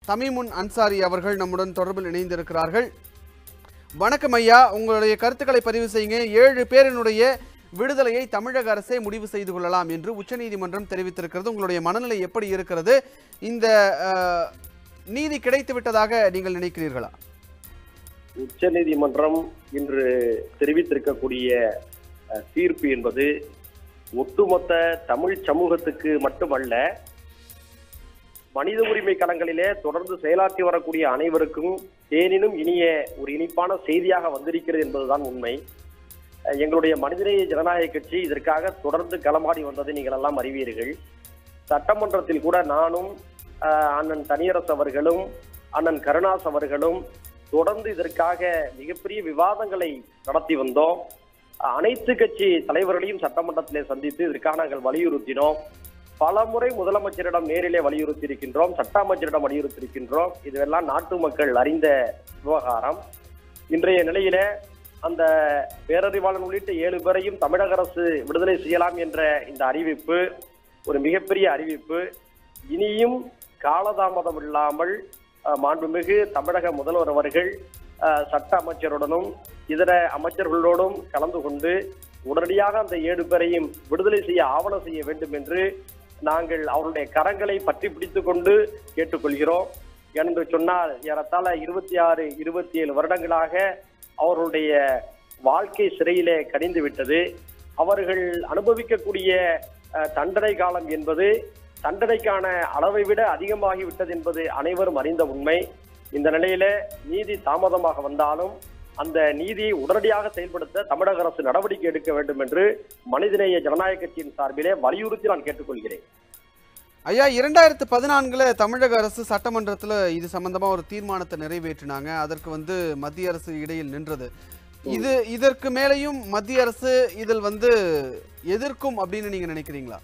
தமிமுன் அன்சாரி அவர்கள் நம்முடன் தொடர்பில் இணைந்திருக்கிறார்கள் வணக்கம் ஐயா உங்களுடைய கருத்துக்களை பதிவு செய்யுங்க ஏழு பேரினுடைய விடுதலையை தமிழக அரசே முடிவு செய்து கொள்ளலாம் என்று உச்சநீதிமன்றம் தெரிவித்திருக்கிறது உங்களுடைய மனநிலை எப்படி இருக்கிறது இந்த அஹ், நீதி கிடைத்து விட்டதாக நீங்கள் நினைக்கிறீர்களா உச்சநீதிமன்றம் இன்று தெரிவித்திருக்கக்கூடிய அஹ், தீர்ப்பு என்பது ஒட்டுமொத்த தமிழ் சமூகத்துக்கு மட்டுமல்ல மனித உரிமை களங்களிலே தொடர்ந்து செயலாற்றி வரக்கூடிய அனைவருக்கும் தேனினும் இனிய ஒரு இனிப்பான செய்தியாக வந்திருக்கிறது என்பதுதான் உண்மை அஹ், எங்களுடைய மனிதநேய ஜனநாயக கட்சி இதற்காக தொடர்ந்து களமாடி வந்ததை நீங்கள் எல்லாம் அறிவீர்கள் சட்டமன்றத்தில் கூட நானும் அஹ், அண்ணன் தனியரசு அவர்களும் அண்ணன் கருணாஸ் அவர்களும் தொடர்ந்து இதற்காக மிகப்பெரிய விவாதங்களை நடத்தி வந்தோம் அனைத்து கட்சி தலைவர்களையும் சட்டமன்றத்திலே சந்தித்து இதற்காக நாங்கள் வலியுறுத்தினோம் பல முறை முதலமைச்சரிடம் நேரிலே வலியுறுத்தி இருக்கின்றோம் சட்ட அமைச்சரிடம் வலியுறுத்தி இருக்கின்றோம் இதுவெல்லாம் நாட்டு மக்கள் அறிந்த விவகாரம் இன்றைய நிலையில அந்த பேரறிவாளன் உள்ளிட்ட ஏழு பேரையும் தமிழக அரசு விடுதலை செய்யலாம் என்ற இந்த அறிவிப்பு ஒரு மிகப்பெரிய அறிவிப்பு இனியும் காலதாமதம் இல்லாமல் அஹ், மாண்புமிகு தமிழக முதல்வர் அவர்கள் அஹ், சட்ட அமைச்சருடனும் இதர அமைச்சர்களோடும் கலந்து கொண்டு உடனடியாக அந்த ஏழு பேரையும் விடுதலை செய்ய ஆவணம் செய்ய வேண்டும் என்று நாங்கள் அவருடைய கரங்களை பற்றி பிடித்துக் கொண்டு கேட்டுக்கொள்கிறோம் என்று சொன்னால் ஏறத்தாழ இருபத்தி ஆறு இருபத்தி ஏழு வருடங்களாக அவர்களுடைய வாழ்க்கை சிறையிலே கடிந்து விட்டது அவர்கள் அனுபவிக்கக்கூடிய அஹ், தண்டனை காலம் என்பது தண்டனைக்கான அளவை விட அதிகமாகிவிட்டது என்பது அனைவரும் அறிந்த உண்மை இந்த நிலையில நீதி தாமதமாக வந்தாலும் அந்த நீதியை உடனடியாக செயல்படுத்த தமிழக அரசு நடவடிக்கை எடுக்க வேண்டும் என்று மனிதநேய ஜனநாயக கட்சியின் சார்பிலே வலியுறுத்தி நான் கேட்டுக்கொள்கிறேன் ஐயா இரண்டாயிரத்து பதினான்குல தமிழக அரசு சட்டமன்றத்தில் இது சம்பந்தமா ஒரு தீர்மானத்தை நிறைவேற்றினாங்க அதற்கு வந்து மத்திய அரசு இடையில் நின்றது இது இதற்கு மேலேயும் மத்திய அரசு இதில் வந்து எதிர்க்கும் அப்படின்னு நீங்க நினைக்கிறீங்களா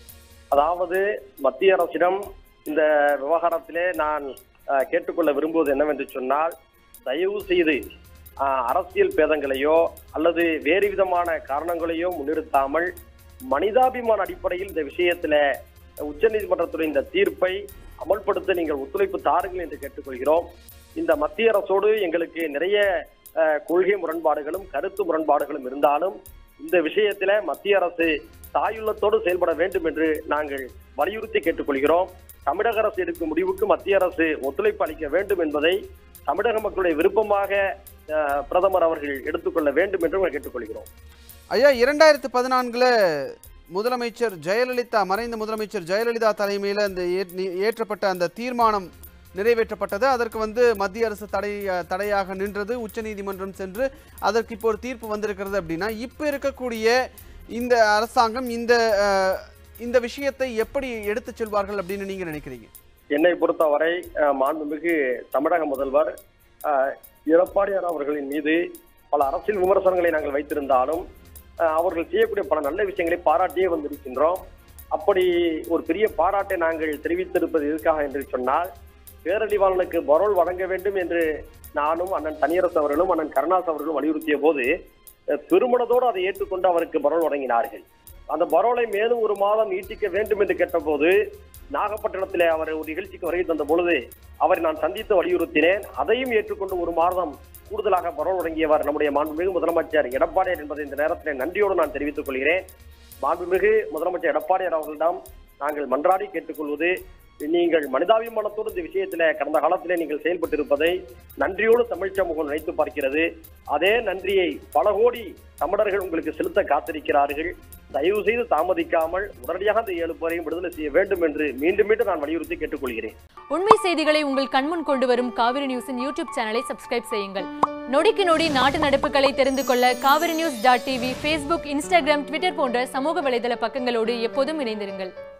அதாவது மத்திய அரசிடம் இந்த விவகாரத்திலே நான் அஹ், கேட்டுக்கொள்ள விரும்புவது என்னவென்று சொன்னால் தயவு செய்து அஹ், அரசியல் பேதங்களையோ அல்லது வேறு விதமான காரணங்களையோ முன்னிறுத்தாமல் மனிதாபிமான அடிப்படையில் இந்த விஷயத்துல உச்சநீதிமன்றத்துடைய இந்த தீர்ப்பை அமல்படுத்த நீங்கள் ஒத்துழைப்பு தாருங்கள் என்று கேட்டுக்கொள்கிறோம் இந்த மத்திய அரசோடு எங்களுக்கு நிறைய அஹ், கொள்கை முரண்பாடுகளும் கருத்து முரண்பாடுகளும் இருந்தாலும் இந்த விஷயத்தில மத்திய அரசு தாயுள்ளத்தோடு செயல்பட வேண்டும் என்று நாங்கள் வலியுறுத்தி கேட்டுக்கொள்கிறோம் தமிழக அரசு எடுக்கும் முடிவுக்கு மத்திய அரசு ஒத்துழைப்பு அளிக்க வேண்டும் என்பதை தமிழக மக்களுடைய விருப்பமாக அஹ், பிரதமர் அவர்கள் எடுத்துக்கொள்ள வேண்டும் என்று நாங்கள் கேட்டுக்கொள்கிறோம் ஐயா இரண்டாயிரத்து பதினான்குல முதலமைச்சர் ஜெயலலிதா மறைந்த முதலமைச்சர் ஜெயலலிதா தலைமையில் அந்த ஏற்- நி- ஏற்றப்பட்ட அந்த தீர்மானம் நிறைவேற்றப்பட்டது அதற்கு வந்து மத்திய அரசு தடை தடையாக நின்றது உச்சநீதிமன்றம் சென்று அதற்கு இப்போ ஒரு தீர்ப்பு வந்திருக்கிறது அப்படின்னா இப்போ இருக்கக்கூடிய இந்த அரசாங்கம் இந்த அஹ், இந்த விஷயத்தை எப்படி எடுத்துச் செல்வார்கள் அப்படின்னு நீங்க நினைக்கிறீங்க என்னை பொறுத்தவரை அஹ், மாண்புமிகு தமிழக முதல்வர் அஹ், எடப்பாடியார் அவர்களின் மீது பல அரசியல் விமர்சனங்களை நாங்கள் வைத்திருந்தாலும் அஹ், அவர்கள் செய்யக்கூடிய பல நல்ல விஷயங்களை பாராட்டியே வந்திருக்கின்றோம் அப்படி ஒரு பெரிய பாராட்டை நாங்கள் தெரிவித்திருப்பது எதுக்காக என்று சொன்னால் பேரறிவாளனுக்கு பரோல் வழங்க வேண்டும் என்று நானும் அண்ணன் தனியரசு அவர்களும் அண்ணன் கருணாஸ் அவர்களும் வலியுறுத்திய போது அஹ், பெருமனதோடு அதை ஏற்றுக்கொண்டு அவருக்கு பரோல் வழங்கினார்கள் அந்த பரோலை மேலும் ஒரு மாதம் நீட்டிக்க வேண்டும் என்று கேட்டபோது நாகப்பட்டினத்திலே அவர் ஒரு நிகழ்ச்சிக்கு வருகை தந்த பொழுது அவரை நான் சந்தித்து வலியுறுத்தினேன் அதையும் ஏற்றுக்கொண்டு ஒரு மாதம் கூடுதலாக பரோல் வழங்கியவர் நம்முடைய மாண்புமிகு முதலமைச்சர் எடப்பாடியார் என்பதை இந்த நேரத்தில் நன்றியோடு நான் தெரிவித்துக் கொள்கிறேன் மாண்புமிகு முதலமைச்சர் எடப்பாடியார் அவர்களிடம் நாங்கள் மன்றாடி கேட்டுக்கொள்வது நீங்கள் மனிதாபிமானத்தோடு இந்த விஷயத்திலே கடந்த காலத்திலே நீங்கள் செயல்பட்டிருப்பதை நன்றியோடு தமிழ் சமூகம் நினைத்து பார்க்கிறது அதே நன்றியை பல கோடி தமிழர்கள் உங்களுக்கு செலுத்த காத்திருக்கிறார்கள் தயவு செய்து தாமதிக்காமல் உடனடியாக அந்த ஏழு பேரையும் விடுதலை செய்ய வேண்டும் என்று மீண்டும் மீண்டும் நான் வலியுறுத்தி கேட்டுக்கொள்கிறேன் உண்மை செய்திகளை உங்கள் கண்முன் கொண்டு வரும் காவிரி நியூஸின் யூடியூப் சேனலை சப்ஸ்கிரைப் செய்யுங்கள் நொடிக்கு நொடி நாட்டு நடப்புகளை தெரிந்து கொள்ள Kaveri news dot TV Facebook Instagram Twitter போன்ற சமூக வலைதள பக்கங்களோடு எப்போதும் இணைந்திருங்கள்